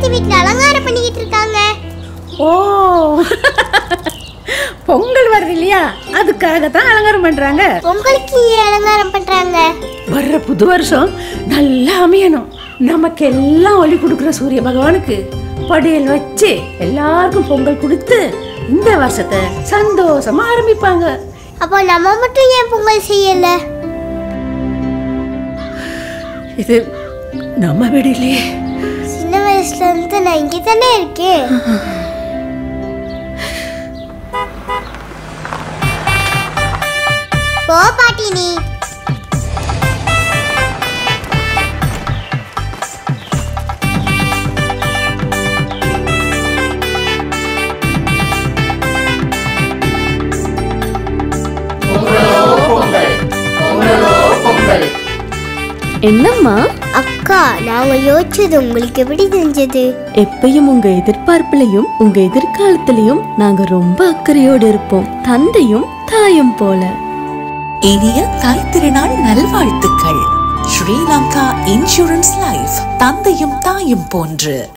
பாட்டி வீட்ல அலங்காரம் பண்ணிக்கிட்டு இருக்காங்க ஓ பொங்கல் வருது இல்லையா அதுக்காக தான் அலங்காரம் பண்றாங்க பொங்கலுக்கு ஏன் அலங்காரம் பண்றாங்க வர்ற புது வருஷம் நல்லா அமையணும் நமக்கு எல்லாம் ஒளி கொடுக்குற சூரிய பகவானுக்கு படையல் வச்சு எல்லாருக்கும் பொங்கல் கொடுத்து இந்த வருஷத்தை சந்தோஷமா ஆரம்பிப்பாங்க அப்போ நம்ம மட்டும் ஏன் பொங்கல் செய்யல இது நம்ம வீடு இல்லையே சின்ன வயசுல இருந்து நான் இங்கே தானே இருக்கேன் போ பாட்டி நீ என்னம்மா அக்கா நாங்க யோசிச்சது உங்களுக்கு எப்படி தெரிஞ்சது எப்பயும் உங்க எதிர்பார்ப்புலயும் உங்க எதிர்காலத்திலயும் நாங்க ரொம்ப அக்கறையோடு இருப்போம் தந்தையும் தாயும் போல இனிய தாய் திருநாள் நல்வாழ்த்துக்கள் ஸ்ரீலங்கா இன்சூரன்ஸ் லைஃப் தந்தையும் தாயும் போன்று